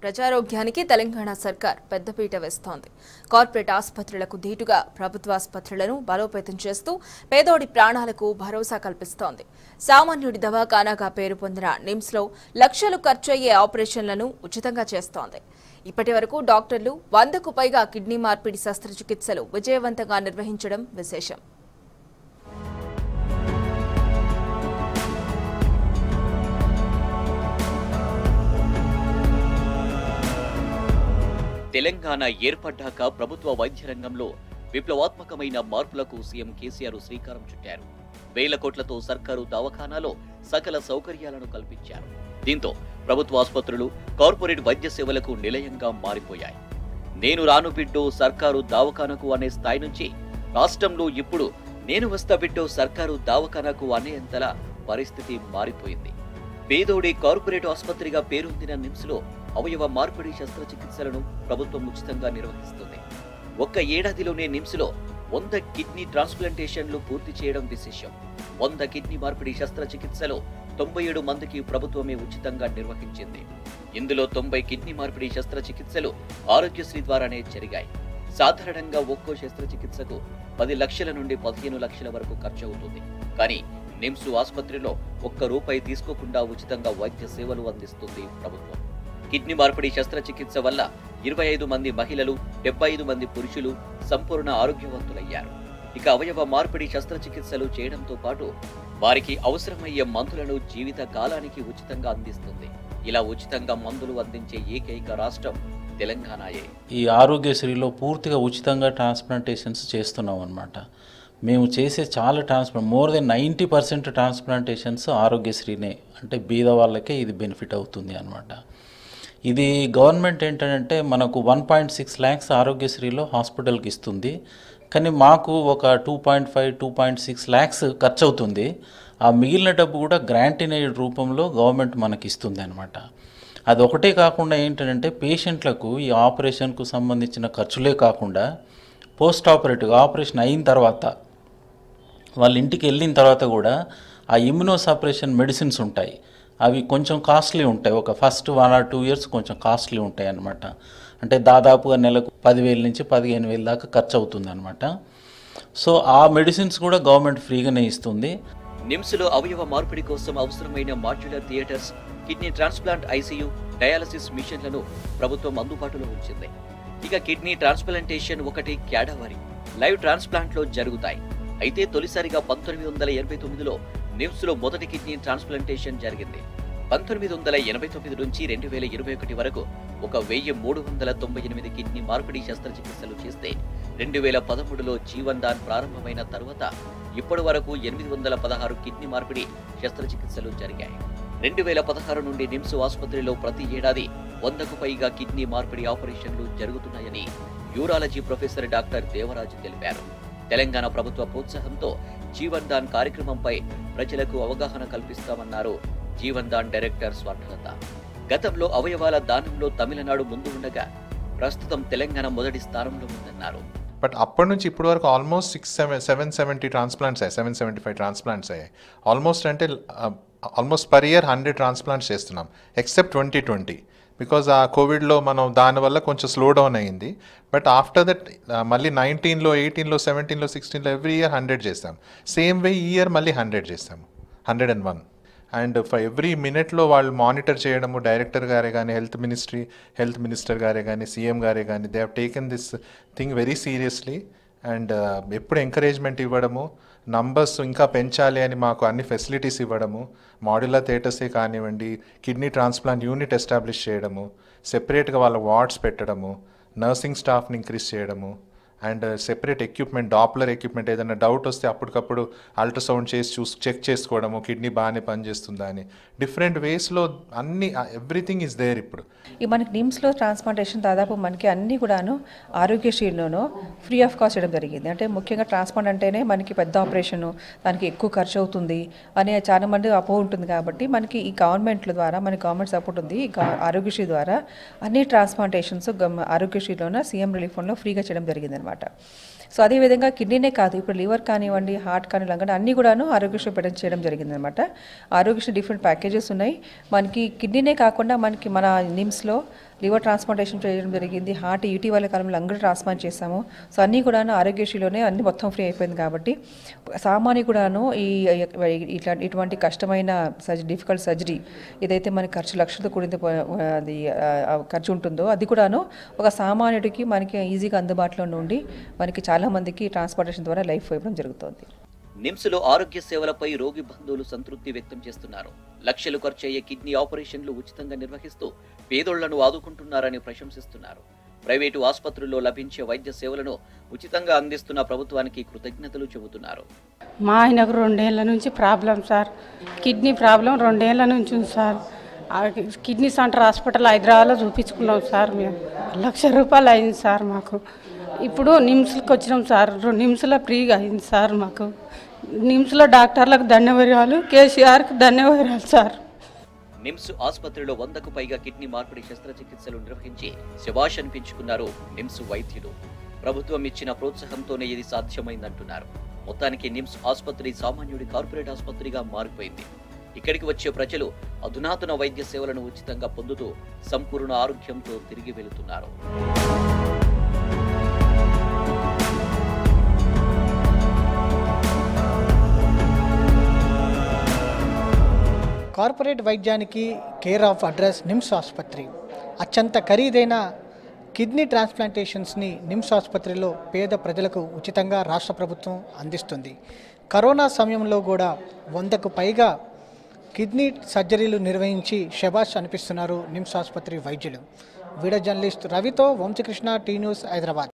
ప్రజారోగ్యానికి తెలంగాణ సర్కార్ పెద్దపీట వేస్తోంది కార్పొరేట్ ఆసుపత్రులకు ధీటుగా ప్రభుత్వ ఆసుపత్రులను బలోపేతం చేస్తూ పేదోడి ప్రాణాలకు భరోసా కల్పిస్తోంది సామాన్యుడి దవాఖానాగా పేరు పొందిన నిమ్స్లో లక్షలు ఖర్చయ్యే ఆపరేషన్లను ఉచితంగా చేస్తోంది ఇప్పటి వరకు డాక్టర్లు వందకు పైగా కిడ్నీ మార్పిడి శస్త్రచికిత్సలు విజయవంతంగా నిర్వహించడం విశేషం తెలంగాణ ఏర్పడ్డాక ప్రభుత్వ వైద్య రంగంలో విప్లవాత్మకమైన మార్పులకు సీఎం కేసీఆర్ శ్రీకారం చుట్టారు వేల కోట్లతో సర్కారు దవాఖానాలో సకల సౌకర్యాలను కల్పించారు దీంతో ప్రభుత్వ ఆసుపత్రులు కార్పొరేట్ వైద్య సేవలకు నిలయంగా మారిపోయాయి నేను రాను బిడ్డో సర్కారు దవాఖానకు అనే స్థాయి నుంచి రాష్ట్రంలో ఇప్పుడు నేను వస్తా బిడ్డో సర్కారు దవాఖానకు అనేంతలా పరిస్థితి మారిపోయింది పేదోడి కార్పొరేట్ ఆసుపత్రిగా పేరొందిన నిమ్స్లో అవయవ మార్పిడి శస్త్రచికిత్సలను ప్రభుత్వం ఉచితంగా నిర్వహిస్తుంది ఒక్క ఏడాదిలోనే నిమ్స్లో వంద కిడ్నీ ట్రాన్స్ప్లాంటేషన్లు పూర్తి చేయడం విశేషం వంద కిడ్నీ మార్పిడి శస్త్రచికిత్సలో తొంభై ఏడు మందికి ప్రభుత్వమే ఉచితంగా నిర్వహించింది ఇందులో తొంభై కిడ్నీ మార్పిడి శస్త్రచికిత్సలు ఆరోగ్యశ్రీ ద్వారానే జరిగాయి సాధారణంగా ఒక్కో శస్త్రచికిత్సకు పది లక్షల నుండి పదిహేను లక్షల వరకు ఖర్చు అవుతుంది కానీ నిమ్స్ ఆసుపత్రిలో ఒక్క రూపాయి తీసుకోకుండా ఉచితంగా వైద్య సేవలు అందిస్తుంది ప్రభుత్వం కిడ్నీ మార్పిడి శస్త్రచికిత్స వల్ల ఇరవై ఐదు మంది మహిళలు డెబ్బై ఐదు మంది పురుషులు సంపూర్ణ ఆరోగ్యవంతులయ్యారు ఇక అవయవ మార్పిడి శస్త్రచికిత్సలు చేయడంతో పాటు వారికి అవసరమయ్యే మందులను జీవిత కాలానికి ఉచితంగా అందిస్తుంది ఇలా ఉచితంగా మందులు అందించే ఏకైక రాష్ట్రం తెలంగాణయే ఈ ఆరోగ్యశ్రీలో పూర్తిగా ఉచితంగా ట్రాన్స్ప్లాంటేషన్స్ చేస్తున్నాం అనమాట మేము చేసే చాలా transplant more than ninety percent transplantations ఆరోగ్యశ్రీనే అంటే బీద వాళ్ళకే ఇది బెనిఫిట్ అవుతుంది అనమాట ఇది గవర్నమెంట్ ఏంటంటే మనకు వన్ పాయింట్ సిక్స్ ల్యాక్స్ ఆరోగ్యశ్రీలో హాస్పిటల్కి ఇస్తుంది కానీ మాకు ఒక two point five two point six lakhs ఖర్చు అవుతుంది ఆ మిగిలిన డబ్బు కూడా గ్రాంట్ ఇన్ ఎయిడ్ రూపంలో గవర్నమెంట్ మనకి ఇస్తుంది అనమాట అది ఒకటే కాకుండా ఏంటంటే పేషెంట్లకు ఈ ఆపరేషన్కు సంబంధించిన ఖర్చులే కాకుండా పోస్ట్ ఆపరేటివ్ ఆపరేషన్ అయిన తర్వాత వాళ్ళ ఇంటికి వెళ్ళిన తర్వాత కూడా ఆ ఇమ్యునో సపరేషన్ మెడిసిన్స్ ఉంటాయి అవి కొంచెం కాస్ట్లీ ఉంటాయి ఒక first one or two years కొంచెం కాస్ట్లీ ఉంటాయి అన్నమాట అంటే దాదాపుగా నెలకు పదివేల నుంచి పదిహేను వేల దాకా ఖర్చు అవుతుంది అనమాట సో ఆ మెడిసిన్స్ కూడా గవర్నమెంట్ ఫ్రీగానే ఇస్తుంది నిమ్స్లో అవయవ మార్పిడి కోసం అవసరమైన modular theatres kidney transplant ICU dialysis మిషన్లను ప్రభుత్వం అందుబాటులో ఉంచింది ఇక కిడ్నీ ట్రాన్స్ప్లాంటేషన్ ఒకటి క్యాడవరి లైవ్ ట్రాన్స్ప్లాంట్లో జరుగుతాయి అయితే తొలిసారిగా పంతొమ్మిది వందల ఎనభై తొమ్మిదిలో నిమ్స్లో మొదటి కిడ్నీ ట్రాన్స్ప్లాంటేషన్ జరిగింది పంతొమ్మిది వందల ఎనభై తొమ్మిది నుంచి రెండు వేల ఇరవై ఒకటి వరకు ఒక వెయ్యి మూడు వందల తొంభై ఎనిమిది కిడ్నీ మార్పిడి శస్త్రచికిత్సలు చేస్తే రెండు వేల పదమూడులో జీవన్ దాన్ ప్రారంభమైన తరువాత ఇప్పటి వరకు ఎనిమిది వందల పదహారు కిడ్నీ మార్పిడి శస్త్రచికిత్సలు జరిగాయి రెండు వేల పదహారు నుండి నిమ్స్ ఆసుపత్రిలో ప్రతి ఏడాది వందకు పైగా కిడ్నీ మార్పిడి ఆపరేషన్లు జరుగుతున్నాయని యూరాలజీ ప్రొఫెసర్ డాక్టర్ దేవరాజు తెలిపారు తెలంగాణ ప్రభుత్వ ప్రోత్సాహంతో జీవన్ దాన్ కార్యక్రమంపై ప్రజలకు అవగాహన కల్పిస్తామన్నారు జీవన్ దాన్ డైరెక్టర్ స్వర్ణలత గతంలో అవయవాల దానంలో తమిళనాడు ముందు ఉండగా ప్రస్తుతం తెలంగాణ మొదటి స్థానంలో ఉందన్నారు బట్ అప్పటి నుంచి ఇప్పటి వరకు almost six seven seven seventy transplants అయ్యాయి సెవెన్ సెవెంటీ ఫైవ్ ట్రాన్స్ప్లాంట్స్ అయ్యాయి ఆల్మోస్ట్ అంటే almost per year hundred transplants చేస్తున్నాం ఎక్సెప్ట్ ట్వంటీ ట్వంటీ బికాజ్ ఆ కోవిడ్లో మనం దానివల్ల కొంచెం స్లో డౌన్ అయ్యింది బట్ ఆఫ్టర్ దట్ మళ్ళీ నైన్టీన్లో ఎయిటీన్లో సెవెంటీన్లో సిక్స్టీన్లో ఎవ్రీ ఇయర్ హండ్రెడ్ చేస్తాం సేమ్ వే ఈ ఇయర్ మళ్ళీ హండ్రెడ్ చేస్తాము hundred and one and for every మినిట్లో వాళ్ళు మానిటర్ చేయడము డైరెక్టర్ గారే కానీ హెల్త్ మినిస్ట్రీ హెల్త్ మినిస్టర్ గారే కానీ సీఎం గారే కానీ they have taken this thing very seriously and ఎప్పుడు ఎంకరేజ్మెంట్ ఇవ్వడము నంబర్స్ ఇంకా పెంచాలి అని మాకు అన్ని ఫెసిలిటీస్ ఇవ్వడము మాడ్యులర్ థియేటర్సే కానివ్వండి కిడ్నీ ట్రాన్స్ప్లాంట్ యూనిట్ ఎస్టాబ్లిష్ చేయడము సెపరేట్గా వాళ్ళ వార్డ్స్ పెట్టడము నర్సింగ్ స్టాఫ్ని ఇంక్రీజ్ చేయడము and separate equipment Doppler equipment ఏదైనా డౌట్ వస్తే అప్పటికప్పుడు అల్ట్రాసౌండ్ చేసి చూసి చెక్ చేసుకోవడము కిడ్నీ బాగానే పనిచేస్తుందా అని డిఫరెంట్ వేస్లో అన్ని ఎవ్రీథింగ్ ఈజ్ దేర్ ఇప్పుడు ఈ మనకి నిమ్స్లో ట్రాన్స్ప్లాంటేషన్ దాదాపు మనకి అన్ని కూడాను ఆరోగ్యశ్రీలోనూ ఫ్రీ ఆఫ్ కాస్ట్ చేయడం జరిగింది అంటే ముఖ్యంగా ట్రాన్స్ప్లాంట్ అంటేనే మనకి పెద్ద ఆపరేషన్ దానికి ఎక్కువ ఖర్చు అవుతుంది అనే చాలా మంది అపో ఉంటుంది కాబట్టి మనకి ఈ గవర్నమెంట్ల ద్వారా మన గవర్నమెంట్ సపోర్ట్ ఉంది ఈ గా- ఆరోగ్యశ్రీ ద్వారా అన్ని ట్రాన్స్ప్లాంటేషన్స్ ఆరోగ్యశ్రీలోన సీఎం రిలీఫ్ ఫండ్లో ఫ్రీగా చేయడం జరిగింది అనమాట సో అదేవిధంగా కిడ్నీనే కాదు ఇప్పుడు లివర్ కానివ్వండి హార్ట్ కానీ లంగన అన్నీ కూడాను ఆరోగ్యశ్రీ పెట్టడం చేయడం జరిగిందనమాట ఆరోగ్యశ్రీ డిఫరెంట్ ప్యాకేజెస్ ఉన్నాయి మనకి కిడ్నీనే కాకుండా మనకి మన నిమ్స్లో లివర్ ట్రాన్స్ప్లాంటేషన్ చేయడం జరిగింది హార్ట్ ఇటీవల కాలంలో లంగ్ ట్రాన్స్ప్లాంట్ చేశాము సో అన్నీ కూడా ఆరోగ్యశ్రీలోనే అన్ని మొత్తం ఫ్రీ అయిపోయింది కాబట్టి సామాన్య కూడాను ఈ ఇట్లా ఇటువంటి కష్టమైన సర్జరీ డిఫికల్ట్ సర్జరీ ఏదైతే మనకి ఖర్చు లక్షలతో కూడిన ప- అది ఆ, ఆ ఖర్చు ఉంటుందో అది కూడాను ఒక సామాన్యుడికి మనకి ఈజీగా అందుబాటులో ఉండి మనకి చాలా మందికి ట్రాన్స్పోర్టేషన్ ద్వారా లైఫ్ ఇవ్వడం జరుగుతుంది నిమ్స్లో ఆరోగ్య సేవలపై రోగి బంధువులు సంతృప్తి వ్యక్తం చేస్తున్నారు లక్షలు ఖర్చయ్యే కిడ్నీ ఆపరేషన్లు ఉచితంగా నిర్వహిస్తూ పేదోళ్లను ఆదుకుంటున్నారని ప్రశంసిస్తున్నారు ప్రైవేటు ఆసుపత్రుల్లో లభించే వైద్య సేవలను ఉచితంగా అందిస్తున్న ప్రభుత్వానికి కృతజ్ఞతలు చెబుతున్నారు మా ఆయనకు రెండేళ్ల నుంచి ప్రాబ్లం సార్ కిడ్నీ ప్రాబ్లం రెండేళ్ల నుంచి ఉంది సార్ ఆ కిడ్నీ సెంటర్ హాస్పిటల్ హైదరాబాద్లో చూపించుకున్నాం సార్ మేము లక్ష రూపాయలు అయింది సార్ మాకు ఇప్పుడు నిమ్స్కి వచ్చినాం సార్ నిమ్స్లో ఫ్రీగా అయింది సార్ మాకు నిమ్స్లో డాక్టర్లకు ధన్యవాదాలు కేసీఆర్కి ధన్యవాదాలు సార్ నిమ్స్ ఆసుపత్రిలో వందకు పైగా కిడ్నీ మార్పిడి శస్త్రచికిత్సలు నిర్వహించి శభాష్ అనిపించుకున్నారు నిమ్స్ వైద్యులు ప్రభుత్వం ఇచ్చిన ప్రోత్సాహంతోనే ఇది సాధ్యమైందంటున్నారు మొత్తానికి నిమ్స్ ఆసుపత్రి సామాన్యుడి కార్పొరేట్ ఆసుపత్రిగా మారిపోయింది ఇక్కడికి వచ్చే ప్రజలు అధునాతన వైద్య సేవలను ఉచితంగా పొందుతూ సంపూర్ణ ఆరోగ్యంతో తిరిగి వెళుతున్నారు కార్పొరేట్ వైద్యానికి కేర్ ఆఫ్ అడ్రస్ నిమ్స్ ఆసుపత్రి అత్యంత ఖరీదైన కిడ్నీ ట్రాన్స్ప్లాంటేషన్స్ని నిమ్స్ ఆసుపత్రిలో పేద ప్రజలకు ఉచితంగా రాష్ట్ర ప్రభుత్వం అందిస్తుంది కరోనా సమయంలో కూడా వందకు పైగా కిడ్నీ సర్జరీలు నిర్వహించి శబాష్ అనిపిస్తున్నారు నిమ్స్ ఆసుపత్రి వైద్యులు వీడియో జర్నలిస్ట్ రవితో వంశకృష్ణ టీ న్యూస్ హైదరాబాద్